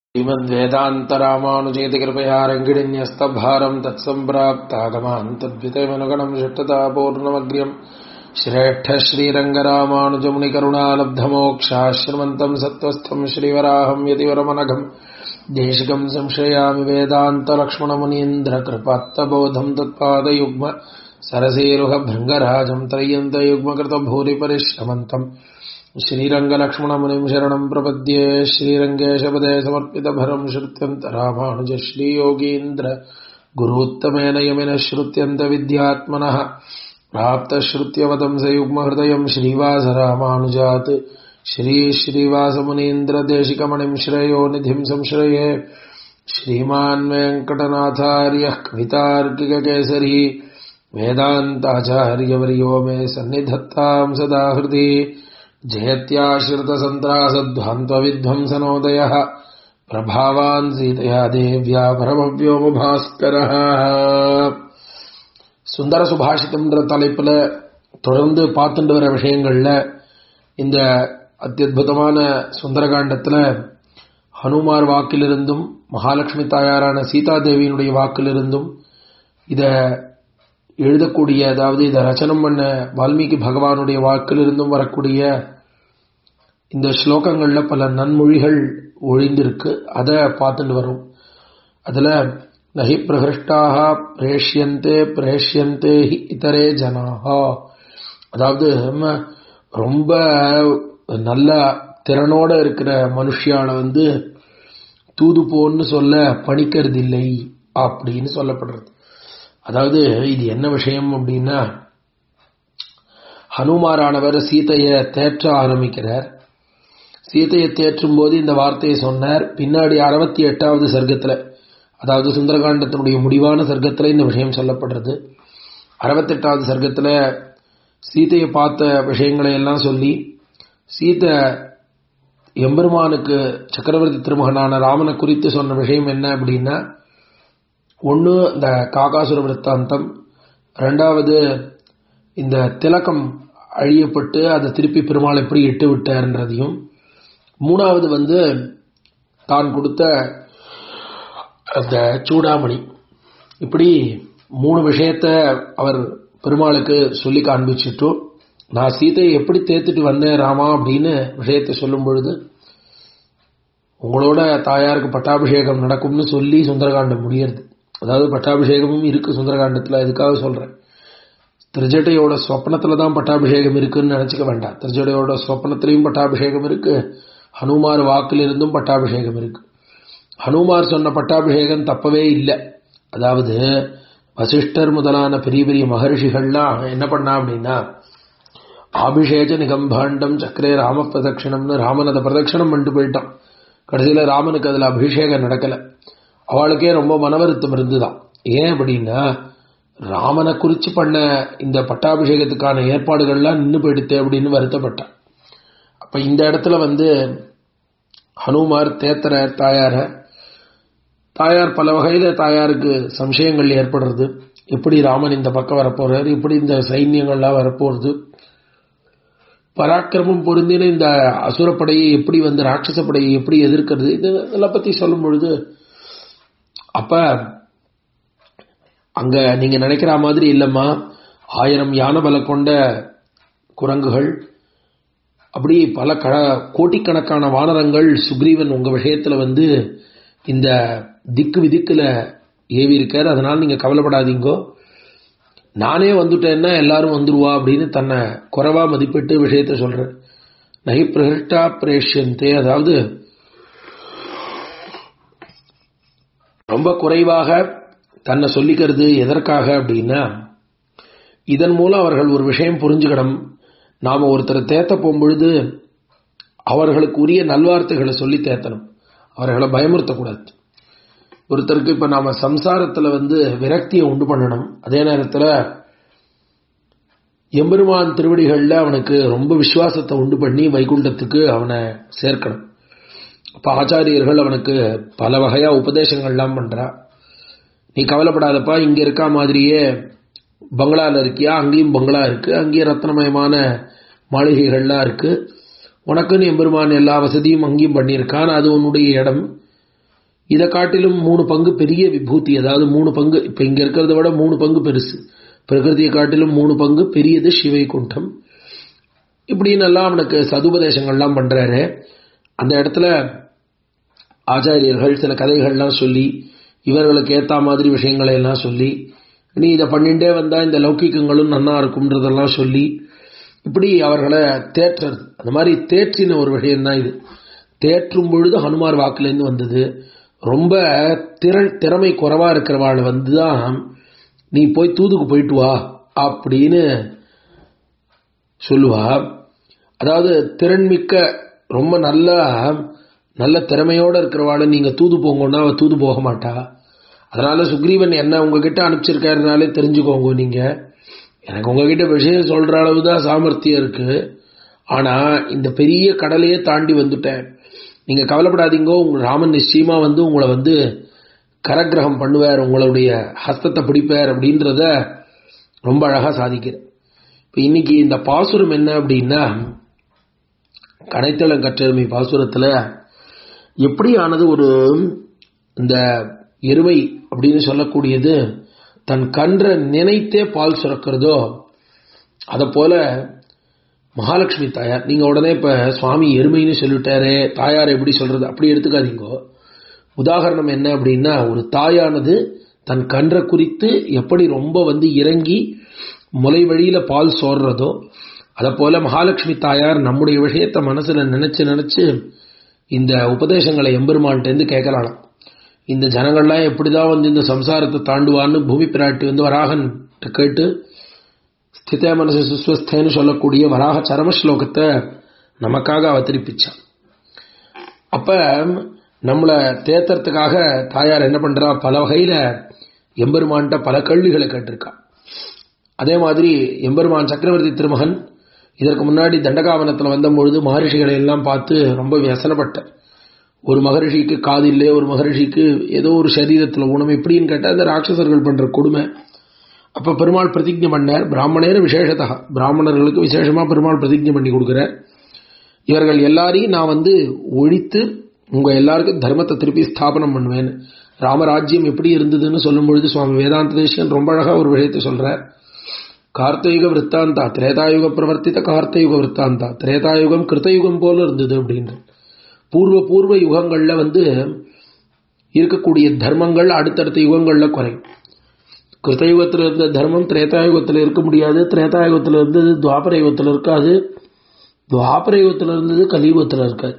श्रीमद्वेदान्तरामानुजेति कृपया रङ्गिणीन्यस्तभारम् तत्सम्प्राप्तागमान् तद्वितैमनुगणम् षट्टतापूर्णमग्र्यम् श्रेष्ठ श्रीरङ्गरामानुजमुनिकरुणालब्धमोक्षाश्रमन्तम् सत्त्वस्थम् श्रीवराहम् यतिवरमनघम् देशिकम् संशयामि वेदान्तलक्ष्मणमुनीन्द्रकृपात्तबोधम् तत्पादयुग्म सरसीरुहभृङ्गराजम् त्रय्यन्तयुग्मकृतभूरिपरिश्रमन्तम् श्रीरङ्गलक्ष्मणमुनिम् शरणम् प्रपद्ये श्रीरङ्गेशपदे समर्पितभरम् श्रुत्यन्तरामानुज श्रीयोगीन्द्र गुरूत्तमेन यमिनः श्रुत्यन्तविद्यात्मनः प्राप्तश्रुत्यवदम् स युग्महृदयम् श्रीवासरामानुजात् श्रीश्रीवासमुनीन्द्रदेशिकमणिम् श्रेयो निधिम् संश्रये श्रीमान् वेङ्कटनाथार्यः कवितार्किककेसरी वेदान्ताचार्यवर्यो मे सन्निधत्ताम् सदा हृदि जयत्याश्रितसन्त्रासध्वान्तविध्वंसनोदयः प्रभावान् सीतया देव्या परमव्योमभास्करः சுந்தர சுபாஷிதம்ன்ற தலைப்புல தொடர்ந்து பார்த்துட்டு வர விஷயங்கள்ல இந்த அத்தியுதமான சுந்தரகாண்டத்துல ஹனுமார் வாக்கிலிருந்தும் மகாலட்சுமி தாயாரான சீதாதேவியினுடைய வாக்கிலிருந்தும் இத எழுதக்கூடிய அதாவது இதை ரச்சனம் பண்ண வால்மீகி பகவானுடைய வாக்கிலிருந்தும் வரக்கூடிய இந்த ஸ்லோகங்கள்ல பல நன்மொழிகள் ஒழிந்திருக்கு அதை பார்த்துட்டு வரும் அதுல நகி பிரகிருஷ்டாக பிரேஷ்யந்தே பிரேஷ்யந்தே ஹி இதரே ஜனாகா அதாவது ரொம்ப நல்ல திறனோட இருக்கிற மனுஷியால வந்து தூது போன்னு சொல்ல பணிக்கிறது இல்லை அப்படின்னு சொல்லப்படுறது அதாவது இது என்ன விஷயம் அப்படின்னா ஹனுமாரானவர் சீதையை தேற்ற ஆரம்பிக்கிறார் சீதையை தேற்றும் போது இந்த வார்த்தையை சொன்னார் பின்னாடி அறுபத்தி எட்டாவது சர்க்கத்துல அதாவது சுந்தரகாண்டத்தினுடைய முடிவான சர்க்கத்துல இந்த விஷயம் சொல்லப்படுறது அறுபத்தெட்டாவது சர்க்கத்துல சீதையை பார்த்த விஷயங்களை எல்லாம் சொல்லி சீதை எம்பெருமானுக்கு சக்கரவர்த்தி திருமகனான ராமனை குறித்து சொன்ன விஷயம் என்ன அப்படின்னா ஒன்று இந்த காகாசுர விற்த்தாந்தம் ரெண்டாவது இந்த திலக்கம் அழியப்பட்டு அதை திருப்பி பெருமாள் எப்படி இட்டு விட்டார்ன்றதையும் மூணாவது வந்து தான் கொடுத்த அந்த சூடாமணி இப்படி மூணு விஷயத்த அவர் பெருமாளுக்கு சொல்லி காண்பிச்சிட்டோம் நான் சீதையை எப்படி தேத்துட்டு வந்தேன் ராமா அப்படின்னு விஷயத்தை சொல்லும் பொழுது உங்களோட தாயாருக்கு பட்டாபிஷேகம் நடக்கும்னு சொல்லி சுந்தரகாண்டம் முடியறது அதாவது பட்டாபிஷேகமும் இருக்கு சுந்தரகாண்டத்தில் அதுக்காக சொல்றேன் திருஜட்டையோட ஸ்வப்னத்துல தான் பட்டாபிஷேகம் இருக்குன்னு நினைச்சுக்க வேண்டாம் திருஜட்டையோட ஸ்வப்னத்திலையும் பட்டாபிஷேகம் இருக்கு ஹனுமார் வாக்கிலிருந்தும் பட்டாபிஷேகம் இருக்கு ஹனுமார் சொன்ன பட்டாபிஷேகம் தப்பவே இல்லை அதாவது வசிஷ்டர் முதலான பெரிய பெரிய மகர்ஷிகள்லாம் என்ன பண்ணா அப்படின்னா அபிஷேக நிகம்பாண்டம் சக்கரே ராம பிரதட்சிணம்னு ராமன் அதை பிரதட்சிணம் பண்ணிட்டு போயிட்டான் கடைசியில ராமனுக்கு அதுல அபிஷேகம் நடக்கல அவளுக்கே ரொம்ப மனவருத்தம் இருந்துதான் ஏன் அப்படின்னா ராமனை குறிச்சு பண்ண இந்த பட்டாபிஷேகத்துக்கான ஏற்பாடுகள்லாம் நின்று போயிடுத்து அப்படின்னு வருத்தப்பட்டான் அப்ப இந்த இடத்துல வந்து ஹனுமார் தேத்தர தாயார தாயார் பல வகையில தாயாருக்கு சம்சயங்கள் ஏற்படுறது எப்படி ராமன் இந்த பக்கம் வரப்போறாரு இப்படி இந்த சைன்யங்கள்லாம் வரப்போறது பராக்கிரமம் பொருந்தின இந்த அசுரப்படையை எப்படி வந்து ராட்சச படையை எப்படி எதிர்க்கிறது இதெல்லாம் பத்தி சொல்லும் பொழுது அப்ப அங்க நீங்க நினைக்கிற மாதிரி இல்லம்மா ஆயிரம் யானை பல கொண்ட குரங்குகள் அப்படி பல க கோட்டிக்கணக்கான வானரங்கள் சுக்ரீவன் உங்க விஷயத்துல வந்து இந்த திக்கு விதிக்குல ஏவி இருக்காரு அதனால நீங்க கவலைப்படாதீங்கோ நானே வந்துட்டேன்னா எல்லாரும் வந்துருவா அப்படின்னு தன்னை குறைவா மதிப்பிட்டு விஷயத்த சொல்றேன் நகி பிரகிருஷ்டா பிரேஷ்யந்தே அதாவது ரொம்ப குறைவாக தன்னை சொல்லிக்கிறது எதற்காக அப்படின்னா இதன் மூலம் அவர்கள் ஒரு விஷயம் புரிஞ்சுக்கணும் நாம ஒருத்தரை தேத்த போகும்பொழுது அவர்களுக்கு உரிய நல்வார்த்தைகளை சொல்லி தேத்தணும் அவர்களை பயமுறுத்தக்கூடாது ஒருத்தருக்கு இப்ப நாம சம்சாரத்துல வந்து விரக்தியை உண்டு பண்ணணும் அதே நேரத்துல எம்பெருமான் திருவடிகள்ல அவனுக்கு ரொம்ப விசுவாசத்தை உண்டு பண்ணி வைகுண்டத்துக்கு அவனை சேர்க்கணும் அப்ப ஆச்சாரியர்கள் அவனுக்கு பல வகையா உபதேசங்கள்லாம் பண்றா நீ கவலைப்படாதப்பா இங்க இருக்கா மாதிரியே பங்களால இருக்கியா அங்கேயும் பங்களா இருக்கு அங்கேயும் ரத்னமயமான மாளிகைகள்லாம் இருக்கு உனக்குன்னு எம்பெருமான் எல்லா வசதியும் அங்கேயும் பண்ணியிருக்கான் அது உன்னுடைய இடம் இதை காட்டிலும் மூணு பங்கு பெரிய விபூதி அதாவது மூணு பங்கு இப்ப இங்க இருக்கிறத விட மூணு பங்கு பெருசு பிரகிருதியை காட்டிலும் மூணு பங்கு பெரியது சிவைகுண்டம் இப்படின்னு எல்லாம் அவனுக்கு சதுபதேசங்கள்லாம் பண்றாரு அந்த இடத்துல ஆச்சாரியர்கள் சில கதைகள்லாம் சொல்லி இவர்களுக்கு ஏத்த மாதிரி விஷயங்களை எல்லாம் சொல்லி நீ இதை பண்ணிட்டே வந்தா இந்த லௌகிக்கங்களும் நன்னா இருக்கும்ன்றதெல்லாம் சொல்லி இப்படி அவர்களை தேற்றுறது அந்த மாதிரி தேற்றின ஒரு விஷயம்தான் இது தேற்றும் பொழுது ஹனுமார் வாக்குலேருந்து வந்தது ரொம்ப திறன் திறமை குறைவா இருக்கிறவாள் வந்து தான் நீ போய் தூதுக்கு போயிட்டு வா அப்படின்னு சொல்லுவா அதாவது திறன்மிக்க ரொம்ப நல்ல நல்ல திறமையோட இருக்கிறவாளை நீங்க தூது போங்கன்னா அவ தூது போக மாட்டா அதனால சுக்ரீவன் என்ன உங்ககிட்ட அனுப்பிச்சிருக்காருனாலே தெரிஞ்சுக்கோங்க நீங்க எனக்கு உங்ககிட்ட விஷயம் சொல்ற அளவு தான் சாமர்த்தியம் இருக்கு ஆனா இந்த பெரிய கடலையே தாண்டி வந்துட்டேன் நீங்க கவலைப்படாதீங்கோ உங்க ராமன் நிச்சயமா வந்து உங்களை வந்து கரக்கிரகம் பண்ணுவார் உங்களுடைய ஹஸ்தத்தை பிடிப்பார் அப்படின்றத ரொம்ப அழகா சாதிக்கிறார் இப்ப இன்னைக்கு இந்த பாசுரம் என்ன அப்படின்னா கனைத்தளம் கற்றெருமை பாசுரத்துல எப்படி ஆனது ஒரு இந்த எருமை அப்படின்னு சொல்லக்கூடியது தன் கன்ற நினைத்தே பால் சுரக்கிறதோ அத போல மகாலட்சுமி தாயார் நீங்க உடனே இப்ப சுவாமி எருமைன்னு சொல்லிட்டாரே தாயார் எப்படி சொல்றது அப்படி எடுத்துக்காதீங்க உதாரணம் என்ன அப்படின்னா ஒரு தாயானது தன் கன்றை குறித்து எப்படி ரொம்ப வந்து இறங்கி முலை வழியில பால் சோர்றதோ அதை போல மகாலட்சுமி தாயார் நம்முடைய விஷயத்தை மனசுல நினைச்சு நினைச்சு இந்த உபதேசங்களை எம்பெருமான்ட்டேருந்து கேட்கலாம் இந்த ஜனங்கள்லாம் எப்படிதான் வந்து இந்த சம்சாரத்தை தாண்டுவான்னு பூமி பிராட்டி வந்து வராகன் கேட்டு ஸ்திதே மனசு சுஸ்வஸ்தேன்னு சொல்லக்கூடிய வராக சரம ஸ்லோகத்தை நமக்காக அவதரிப்பிச்சான் அப்ப நம்மளை தேத்துறதுக்காக தாயார் என்ன பண்றா பல வகையில எம்பெருமான்கிட்ட பல கேள்விகளை கேட்டிருக்கா அதே மாதிரி எம்பெருமான் சக்கரவர்த்தி திருமகன் இதற்கு முன்னாடி தண்டகாவனத்தில் வந்த பொழுது மகரிஷிகளை எல்லாம் பார்த்து ரொம்ப வியசனப்பட்டார் ஒரு மகரிஷிக்கு காது இல்லை ஒரு மகரிஷிக்கு ஏதோ ஒரு சரீரத்தில் ஊனம் எப்படின்னு கேட்டால் அந்த ராட்சசர்கள் பண்ற கொடுமை அப்ப பெருமாள் பிரதிஜை பண்ணார் பிராமணேர விசேஷத்தா பிராமணர்களுக்கு விசேஷமா பெருமாள் பிரதிஜை பண்ணி கொடுக்கிறார் இவர்கள் எல்லாரையும் நான் வந்து ஒழித்து உங்க எல்லாருக்கும் தர்மத்தை திருப்பி ஸ்தாபனம் பண்ணுவேன் ராமராஜ்யம் எப்படி இருந்ததுன்னு சொல்லும் பொழுது சுவாமி வேதாந்த தேசிகன் ரொம்ப அழகா ஒரு விஷயத்தை சொல்றார் கார்த்தயுக விற்த்தாந்தா திரேதாயுக பிரவர்த்தித்த கார்த்தயுக விற்த்தாந்தா திரேதாயுகம் கிருத்தயுகம் போல இருந்தது அப்படின்னு பூர்வ பூர்வ யுகங்கள்ல வந்து இருக்கக்கூடிய தர்மங்கள் அடுத்தடுத்த யுகங்கள்ல குறையும் கிருத்தயுகத்தில் இருந்த தர்மம் திரேதாயுகத்தில் இருக்க முடியாது திரேதாயுகத்தில் இருந்தது துவாபர யுகத்தில் இருக்காது துவாபர யுகத்தில் இருந்தது கலியுகத்தில் இருக்காது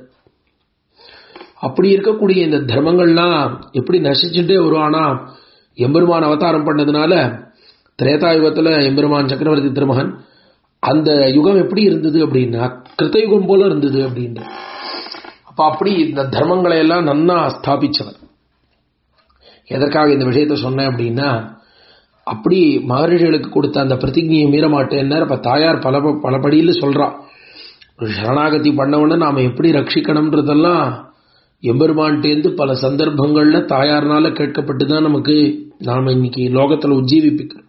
அப்படி இருக்கக்கூடிய இந்த தர்மங்கள்லாம் எப்படி நசிச்சுட்டே வரும் ஆனா எம்பெருமான் அவதாரம் பண்ணதுனால திரேதாயுகத்துல எம்பெருமான் சக்கரவர்த்தி திருமகன் அந்த யுகம் எப்படி இருந்தது அப்படின்னா கிருத்தயுகம் போல இருந்தது அப்படின்னு அப்ப அப்படி இந்த தர்மங்களை எல்லாம் நன்னா ஸ்தாபிச்சவர் எதற்காக இந்த விஷயத்த சொன்னேன் அப்படின்னா அப்படி மகரிஷிகளுக்கு கொடுத்த அந்த பிரதிஜையை மீற மாட்டேன்னு அப்ப தாயார் பல பல படியில் சொல்றா ஒரு சரணாகதி பண்ணவன நாம எப்படி ரட்சிக்கணும்ன்றதெல்லாம் எம்பெருமான்ட்டேந்து பல சந்தர்ப்பங்கள்ல தாயார்னால கேட்கப்பட்டு தான் நமக்கு நாம இன்னைக்கு லோகத்துல உஜ்ஜீவிப்பிக்கிறோம்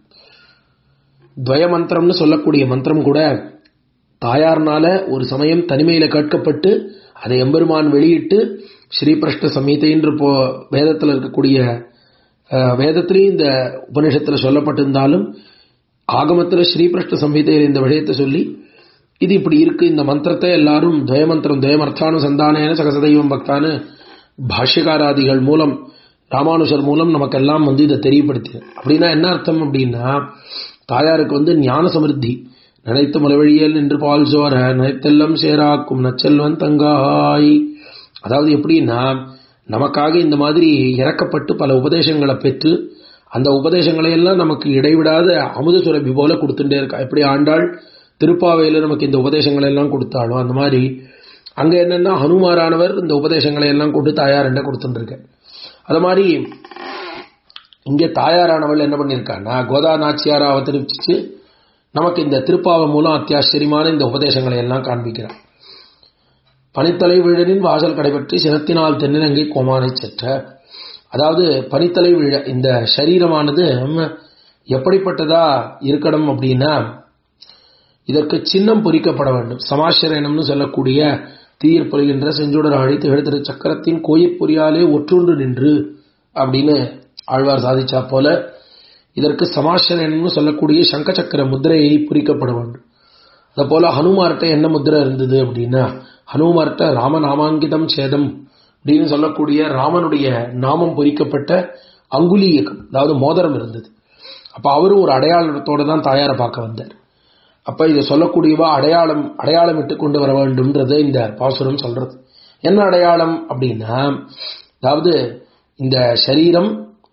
துவய மந்திரம்னு சொல்லக்கூடிய மந்திரம் கூட தாயார்னால ஒரு சமயம் தனிமையில கேட்கப்பட்டு அதை எம்பெருமான் வெளியிட்டு ஸ்ரீபிரஷ்ட சமீதைன்ற போ வேதத்தில் இருக்கக்கூடிய வேதத்திலையும் இந்த உபநிஷத்துல சொல்லப்பட்டிருந்தாலும் ஆகமத்தில் ஸ்ரீபிரஷ்ட சம்ஹிதையில் இந்த விஷயத்தை சொல்லி இது இப்படி இருக்கு இந்த மந்திரத்தை எல்லாரும் துவயமந்திரம் துவயமர்த்தானு சந்தானேன சகசதைவம் பக்தானு பாஷ்யகாராதிகள் மூலம் ராமானுஷர் மூலம் நமக்கெல்லாம் வந்து இதை தெரியப்படுத்தி அப்படின்னா என்ன அர்த்தம் அப்படின்னா தாயாருக்கு வந்து ஞான சமிருத்தி நினைத்து மலவழியல் என்று பால் சோர நினைத்தெல்லாம் சேராக்கும் நச்செல்வன் தங்காய் அதாவது எப்படின்னா நமக்காக இந்த மாதிரி இறக்கப்பட்டு பல உபதேசங்களை பெற்று அந்த உபதேசங்களை எல்லாம் நமக்கு இடைவிடாத அமுத சுரபி போல கொடுத்துட்டே இருக்கா எப்படி ஆண்டாள் திருப்பாவையில நமக்கு இந்த உபதேசங்களை எல்லாம் கொடுத்தாலும் அந்த மாதிரி அங்க என்னன்னா ஹனுமாரானவர் இந்த உபதேசங்களை எல்லாம் கொண்டு தாயார் என்ன கொடுத்துட்டு அது மாதிரி இங்கே தாயாரானவள் என்ன பண்ணியிருக்கான்னா கோதா நாச்சியாரா அவதரிச்சு நமக்கு இந்த திருப்பாவை மூலம் அத்தியாச்சரியமான இந்த உபதேசங்களை எல்லாம் காண்பிக்கிறார் பனித்தலை விழனின் வாசல் கடைபற்றி சினத்தினால் தென்னிலங்கை கோமானை செற்ற அதாவது பனித்தலை விழ இந்த சரீரமானது எப்படிப்பட்டதா இருக்கணும் அப்படின்னா இதற்கு சின்னம் பொறிக்கப்பட வேண்டும் சமாசிரயணம்னு சொல்லக்கூடிய தீர் பொழிகின்ற செஞ்சுடர் அழித்து எழுத்திரு சக்கரத்தின் கோயிற்பொறியாலே ஒற்றுண்டு நின்று அப்படின்னு ஆழ்வார் சாதிச்சா போல இதற்கு சமாசனன்னு சொல்லக்கூடிய சங்க சக்கர முத்திரையை புரிக்கப்பட வேண்டும் அதே போல ஹனுமார்ட்ட என்ன முத்திரை இருந்தது அப்படின்னா ஹனுமார்ட்ட ராமநாமாங்கிதம் சேதம் அப்படின்னு சொல்லக்கூடிய ராமனுடைய நாமம் பொறிக்கப்பட்ட அங்குலீயகம் அதாவது மோதிரம் இருந்தது அப்ப அவரும் ஒரு அடையாளத்தோட தான் தாயாரை பார்க்க வந்தார் அப்ப இதை சொல்லக்கூடியவா அடையாளம் அடையாளம் இட்டு கொண்டு வர வேண்டும்ன்றது இந்த பாசுரம் சொல்றது என்ன அடையாளம் அப்படின்னா அதாவது இந்த சரீரம்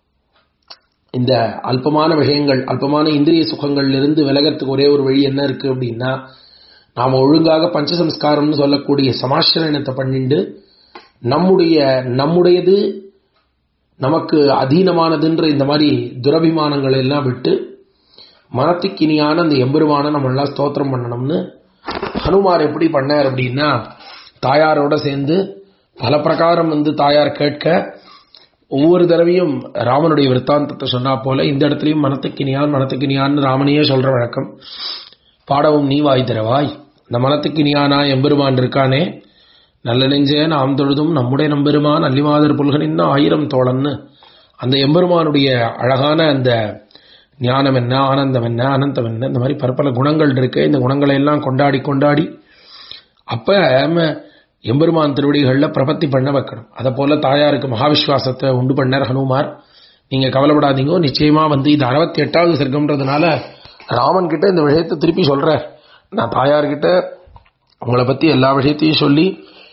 இந்த அல்பமான விஷயங்கள் அல்பமான இந்திரிய சுகங்கள்ல இருந்து விலகிறதுக்கு ஒரே ஒரு வழி என்ன இருக்கு அப்படின்னா நாம ஒழுங்காக பஞ்சசம்ஸ்காரம்னு சொல்லக்கூடிய சமாசிரணத்தை பண்ணிண்டு நம்முடைய நம்முடையது நமக்கு அதீனமானதுன்ற இந்த மாதிரி துரபிமானங்களை எல்லாம் விட்டு மனத்துக்கினியான அந்த எம்பெருமான நம்ம எல்லாம் ஸ்தோத்திரம் பண்ணணும்னு ஹனுமார் எப்படி பண்ணார் அப்படின்னா தாயாரோட சேர்ந்து பல பிரகாரம் வந்து தாயார் கேட்க ஒவ்வொரு தடவையும் ராமனுடைய விற்த்தாந்தத்தை சொன்னா போல இந்த இடத்துலயும் மனத்துக்கினியான் மனத்துக்கினியான்னு ராமனையே சொல்ற வழக்கம் பாடவும் நீ வாய் தரவாய் இந்த மனத்துக்கினியானா எம்பெருமான் இருக்கானே நல்ல நெஞ்சே நாம் தொழுதும் நம்முடைய நம்பெருமான் அல்லிமாதர் புல்கனின் ஆயிரம் தோழன்னு அந்த எம்பெருமானுடைய அழகான அந்த ஞானம் என்ன ஆனந்தம் என்ன அனந்தம் என்ன இந்த மாதிரி பற்பல குணங்கள் இருக்கு இந்த குணங்களை எல்லாம் கொண்டாடி கொண்டாடி அப்ப எம்பெருமான் திருவடிகளில் பிரபத்தி பண்ண வைக்கணும் அதை போல தாயாருக்கு மகாவிஸ்வாசத்தை உண்டு பண்ணார் ஹனுமார் நீங்க கவலைப்படாதீங்க நிச்சயமா வந்து இது அறுபத்தி எட்டாவது சர்க்கம்ன்றதுனால ராமன் கிட்ட இந்த விஷயத்தை திருப்பி சொல்றேன் நான் தாயார்கிட்ட உங்களை பத்தி எல்லா விஷயத்தையும் சொல்லி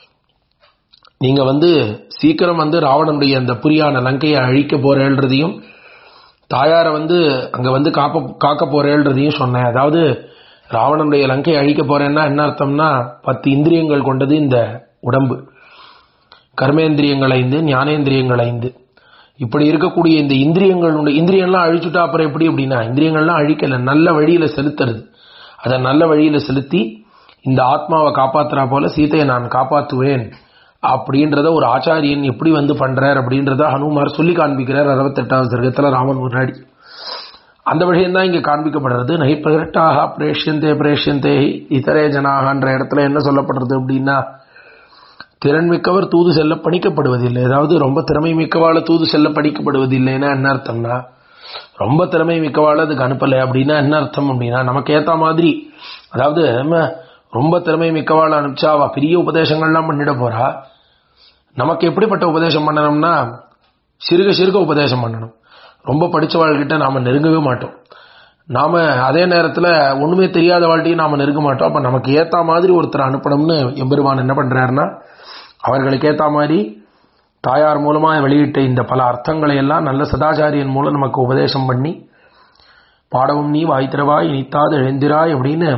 நீங்க வந்து சீக்கிரம் வந்து ராவணனுடைய அந்த புரியான லங்கையை அழிக்க போறேன்றதையும் தாயாரை வந்து அங்க வந்து காப்ப காக்க போறேன்றதையும் சொன்னேன் அதாவது ராவணனுடைய லங்கையை அழிக்க போறேன்னா என்ன அர்த்தம்னா பத்து இந்திரியங்கள் கொண்டது இந்த உடம்பு கர்மேந்திரியங்கள் ஐந்து ஞானேந்திரியங்கள் ஐந்து இப்படி இருக்கக்கூடிய இந்த இந்திரியங்கள் இந்திரியங்கள்லாம் அழிச்சுட்டா அப்புறம் எப்படி அப்படின்னா இந்திரியங்கள்லாம் அழிக்கல நல்ல வழியில செலுத்துறது அதை நல்ல வழியில செலுத்தி இந்த ஆத்மாவை காப்பாத்துறா போல சீதையை நான் காப்பாத்துவேன் அப்படின்றத ஒரு ஆச்சாரியன் எப்படி வந்து பண்றார் அப்படின்றத ஹனுமார் சொல்லி காண்பிக்கிறார் அறுபத்தெட்டாவது சர்க்கத்துல ராமன் முன்னாடி அந்த விஷயம் தான் இங்க காண்பிக்கப்படுறது நகை பிரகட்டாக பிரேஷியந்தே பிரேஷியந்தே இதரே ஜனாகன்ற இடத்துல என்ன சொல்லப்படுறது அப்படின்னா திறன் மிக்கவர் தூது செல்ல பணிக்கப்படுவதில்லை அதாவது ரொம்ப திறமை மிக்கவாள தூது செல்ல படிக்கப்படுவதில்லைன்னா என்ன அர்த்தம்னா ரொம்ப திறமை மிக்கவாள அதுக்கு அனுப்பலை அப்படின்னா என்ன அர்த்தம் அப்படின்னா நமக்கு ஏத்த மாதிரி அதாவது நம்ம ரொம்ப திறமை மிக்கவாள அனுப்பிச்சா அவ பெரிய உபதேசங்கள்லாம் பண்ணிட போறா நமக்கு எப்படிப்பட்ட உபதேசம் பண்ணணும்னா சிறுக சிறுக உபதேசம் பண்ணணும் ரொம்ப படிச்சவாள்கிட்ட நாம நெருங்கவே மாட்டோம் நாம அதே நேரத்துல ஒண்ணுமே தெரியாத வாழ்க்கையும் நாம நெருங்க மாட்டோம் அப்ப நமக்கு ஏத்த மாதிரி ஒருத்தர் அனுப்பணும்னு எம்பெருமான் என்ன பண்றாருன்னா அவர்களுக்கு ஏத்த மாதிரி தாயார் மூலமா வெளியிட்ட இந்த பல அர்த்தங்களை எல்லாம் நல்ல சதாச்சாரியன் மூலம் நமக்கு உபதேசம் பண்ணி பாடவும் நீ வாய்த்திரவாய் இனித்தாது எழுந்திராய் அப்படின்னு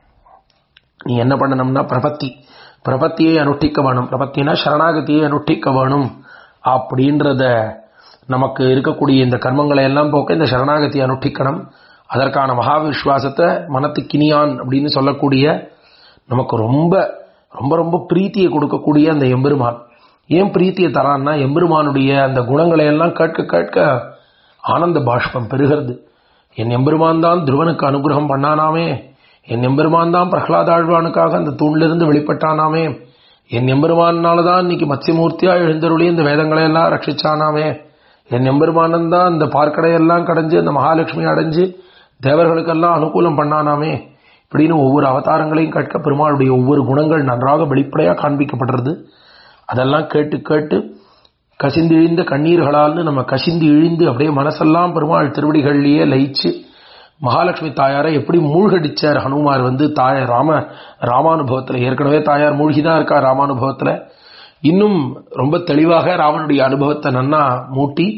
நீ என்ன பண்ணணும்னா பிரபத்தி பிரபத்தியை அனுஷ்டிக்க வேணும் பிரபத்தினா சரணாகதியை அனுஷ்டிக்க வேணும் அப்படின்றத நமக்கு இருக்கக்கூடிய இந்த கர்மங்களை எல்லாம் போக்க இந்த சரணாகதியை அனுஷ்டிக்கணும் அதற்கான மகாவிஸ்வாசத்தை மனத்துக்கினியான் அப்படின்னு சொல்லக்கூடிய நமக்கு ரொம்ப ரொம்ப ரொம்ப பிரீத்தியை கொடுக்கக்கூடிய அந்த எம்பெருமான் ஏன் பிரீத்தியை தரான்னா எம்பெருமானுடைய அந்த குணங்களை எல்லாம் கேட்க கேட்க ஆனந்த பாஷ்பம் பெருகிறது என் எம்பெருமான் தான் துருவனுக்கு அனுகிரகம் பண்ணானாமே என் எம்பெருமான் தான் பிரகலாதாழ்வானுக்காக அந்த தூணிலிருந்து வெளிப்பட்டானாமே என் எம்பெருமானால தான் இன்னைக்கு மத்ஸ்யமூர்த்தியா எழுந்தருளி இந்த வேதங்களை எல்லாம் ரட்சிச்சானாமே என் எம்பெருமானன் தான் இந்த பார்க்கடையெல்லாம் கடைஞ்சு அந்த மகாலட்சுமி அடைஞ்சு தேவர்களுக்கெல்லாம் அனுகூலம் பண்ணானாமே இப்படின்னு ஒவ்வொரு அவதாரங்களையும் கேட்க பெருமாளுடைய ஒவ்வொரு குணங்கள் நன்றாக வெளிப்படையா காண்பிக்கப்படுறது அதெல்லாம் கேட்டு கேட்டு கசிந்து இழிந்த கண்ணீர்களால்னு நம்ம கசிந்து இழிந்து அப்படியே மனசெல்லாம் பெருமாள் திருவடிகள்லயே லயிச்சு மகாலட்சுமி தாயாரை எப்படி மூழ்கடிச்சார் ஹனுமார் வந்து தாய ராம ராமானுபவத்துல ஏற்கனவே தாயார் மூழ்கிதான் இருக்கா ராமானுபவத்துல இன்னும் ரொம்ப தெளிவாக ராமனுடைய அனுபவத்தை நன்னா மூட்டி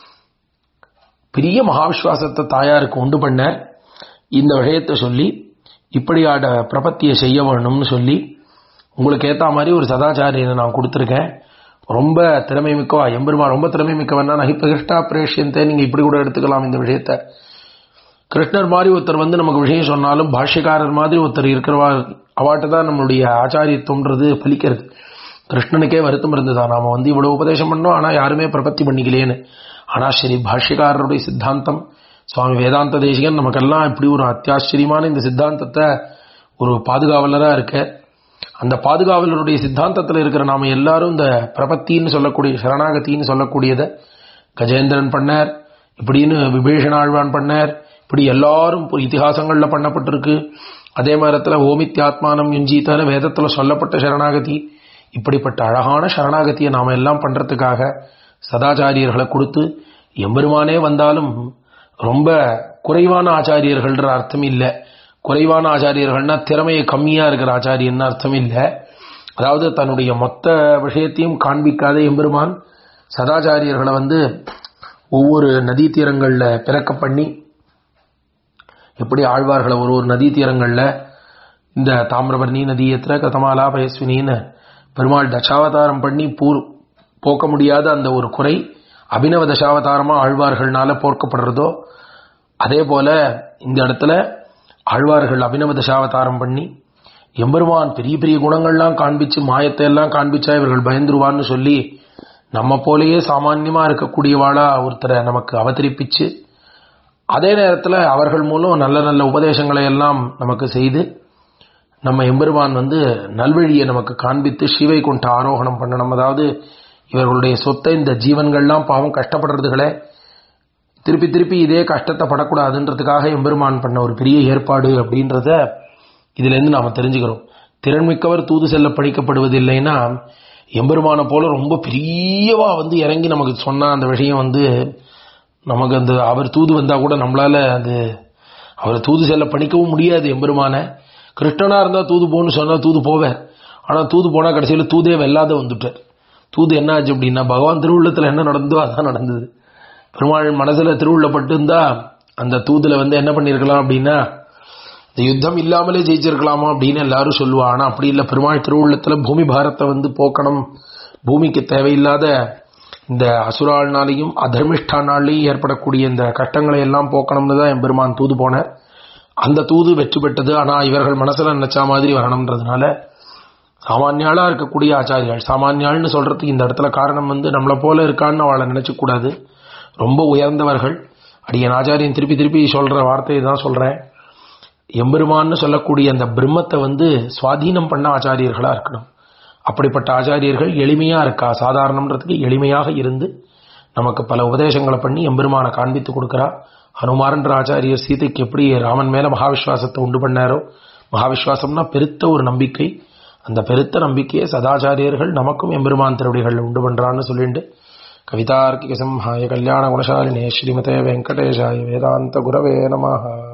பெரிய மகாவிஸ்வாசத்தை தாயாருக்கு உண்டு பண்ண இந்த விஷயத்தை சொல்லி இப்படியாட பிரபத்தியை செய்ய வேணும்னு சொல்லி உங்களுக்கு ஏத்த மாதிரி ஒரு சதாச்சாரியனை நான் கொடுத்துருக்கேன் ரொம்ப திறமை மிக்கவா எம்பெருமா ரொம்ப திறமை மிக்கவன்னா நகி பிரகிருஷ்டா பிரேஷியத்தை நீங்க இப்படி கூட எடுத்துக்கலாம் இந்த விஷயத்த கிருஷ்ணர் மாதிரி ஒருத்தர் வந்து நமக்கு விஷயம் சொன்னாலும் பாஷ்யக்காரர் மாதிரி ஒருத்தர் இருக்கிறவா அவாட்ட தான் நம்மளுடைய ஆச்சாரியத்துவம்ன்றது பலிக்கிறது கிருஷ்ணனுக்கே வருத்தம் இருந்ததா நாம வந்து இவ்வளவு உபதேசம் பண்ணோம் ஆனா யாருமே பிரபத்தி பண்ணிக்கலையேன்னு ஆனா சரி பாஷ்யக்காரருடைய சித்தாந்தம் சுவாமி வேதாந்த தேசிகன் நமக்கெல்லாம் இப்படி ஒரு அத்தியாச்சரியமான இந்த சித்தாந்தத்தை ஒரு பாதுகாவலரா இருக்க அந்த பாதுகாவலருடைய சித்தாந்தத்தில் இருக்கிற நாம எல்லாரும் இந்த பிரபத்தின்னு சொல்லக்கூடிய சரணாகத்தின்னு சொல்லக்கூடியதை கஜேந்திரன் பண்ணார் இப்படின்னு விபீஷண ஆழ்வான் பண்ணார் இப்படி எல்லாரும் இப்போ இதிகாசங்கள்ல பண்ணப்பட்டிருக்கு அதே நேரத்துல ஓமித்யாத்மானம் யுஞ்சீத்தான வேதத்துல சொல்லப்பட்ட சரணாகதி இப்படிப்பட்ட அழகான சரணாகதியை நாம எல்லாம் பண்றதுக்காக சதாச்சாரியர்களை கொடுத்து எம்பெருமானே வந்தாலும் ரொம்ப குறைவான ஆச்சாரியர்கள்ன்ற அர்த்தம் இல்லை குறைவான ஆச்சாரியர்கள்னா திறமையை கம்மியா இருக்கிற ஆச்சாரியன்னு அர்த்தம் இல்லை அதாவது தன்னுடைய மொத்த விஷயத்தையும் காண்பிக்காத எம்பெருமான் சதாச்சாரியர்களை வந்து ஒவ்வொரு நதி தீரங்கள்ல பிறக்க பண்ணி எப்படி ஆழ்வார்களை ஒரு ஒரு நதி தீரங்கள்ல இந்த தாமிரபரணி நதியத்துல கதமாலா பயஸ்வினின்னு பெருமாள் தசாவதாரம் பண்ணி பூர் போக்க முடியாத அந்த ஒரு குறை அபினவ தசாவதாரமா ஆழ்வார்கள்னால போர்க்கப்படுறதோ அதே போல இந்த இடத்துல ஆழ்வார்கள் அபினவ தசாவதாரம் பண்ணி எம்பெருமான் பெரிய பெரிய குணங்கள்லாம் காண்பிச்சு மாயத்தை எல்லாம் காண்பிச்சா இவர்கள் பயந்துருவான்னு சொல்லி நம்ம போலயே சாமான்யமா இருக்கக்கூடியவாளா ஒருத்தரை நமக்கு அவதரிப்பிச்சு அதே நேரத்தில் அவர்கள் மூலம் நல்ல நல்ல உபதேசங்களை எல்லாம் நமக்கு செய்து நம்ம எம்பெருமான் வந்து நல்வழியை நமக்கு காண்பித்து சிவை கொண்ட ஆரோகணம் பண்ணணும் அதாவது இவர்களுடைய சொத்தை இந்த ஜீவன்கள்லாம் பாவம் கஷ்டப்படுறதுகளே திருப்பி திருப்பி இதே கஷ்டத்தை படக்கூடாதுன்றதுக்காக எம்பெருமான் பண்ண ஒரு பெரிய ஏற்பாடு அப்படின்றத இதுலேருந்து நாம் தெரிஞ்சுக்கிறோம் திறன்மிக்கவர் தூது செல்ல பணிக்கப்படுவதில்லைன்னா எம்பெருமானை போல ரொம்ப பெரியவா வந்து இறங்கி நமக்கு சொன்ன அந்த விஷயம் வந்து நமக்கு அந்த அவர் தூது வந்தா கூட நம்மளால அது அவர் தூது செல்ல பணிக்கவும் முடியாது எம்பெருமான கிருஷ்ணனா இருந்தா தூது போன்னு சொன்னா தூது போவேன் ஆனா தூது போனா கடைசியில தூதே வெல்லாத வந்துட்டார் தூது என்ன ஆச்சு அப்படின்னா பகவான் திருவுள்ளத்துல என்ன நடந்ததோ அதான் நடந்தது பெருமாள் மனசுல திருவுள்ளப்பட்டு இருந்தா அந்த தூதுல வந்து என்ன பண்ணிருக்கலாம் அப்படின்னா இந்த யுத்தம் இல்லாமலே ஜெயிச்சிருக்கலாமா அப்படின்னு எல்லாரும் சொல்லுவா ஆனா அப்படி இல்லை பெருமாள் திருவுள்ளத்துல பூமி பாரத்தை வந்து போக்கணும் பூமிக்கு தேவையில்லாத இந்த அசுராள்னாலையும் அதர்மிஷ்டானாலையும் ஏற்படக்கூடிய இந்த கஷ்டங்களை எல்லாம் போக்கணும்னு தான் என் பெருமான் தூது போனார் அந்த தூது வெற்றி பெற்றது ஆனா இவர்கள் மனசுல நினைச்ச மாதிரி வரணும்ன்றதுனால சாமானியாளா இருக்கக்கூடிய ஆச்சாரியாள் சாமானியாள்னு சொல்றதுக்கு இந்த இடத்துல காரணம் வந்து நம்மளை போல இருக்கான்னு அவளை நினைச்ச கூடாது ரொம்ப உயர்ந்தவர்கள் அடியன் ஆச்சாரியன் திருப்பி திருப்பி சொல்ற வார்த்தையை தான் சொல்றேன் எம்பெருமான்னு சொல்லக்கூடிய அந்த பிரம்மத்தை வந்து சுவாதீனம் பண்ண ஆச்சாரியர்களா இருக்கணும் அப்படிப்பட்ட ஆச்சாரியர்கள் எளிமையா இருக்கா சாதாரணம்ன்றதுக்கு எளிமையாக இருந்து நமக்கு பல உபதேசங்களை பண்ணி எம்பெருமானை காண்பித்து கொடுக்கிறா ஹனுமார்ன்ற ஆச்சாரியர் சீதைக்கு எப்படி ராமன் மேல மகாவிஸ்வாசத்தை உண்டு பண்ணாரோ மகாவிஸ்வாசம்னா பெருத்த ஒரு நம்பிக்கை அந்த பெருத்த நம்பிக்கையை சதாச்சாரியர்கள் நமக்கும் எம்பெருமான் திருவடிகள் உண்டு பண்றான்னு சொல்லிட்டு கவிதார்க்கிக சம்ஹாய கல்யாண குணசாலினே ஸ்ரீமதே வெங்கடேஷாய வேதாந்த குரவே நமஹா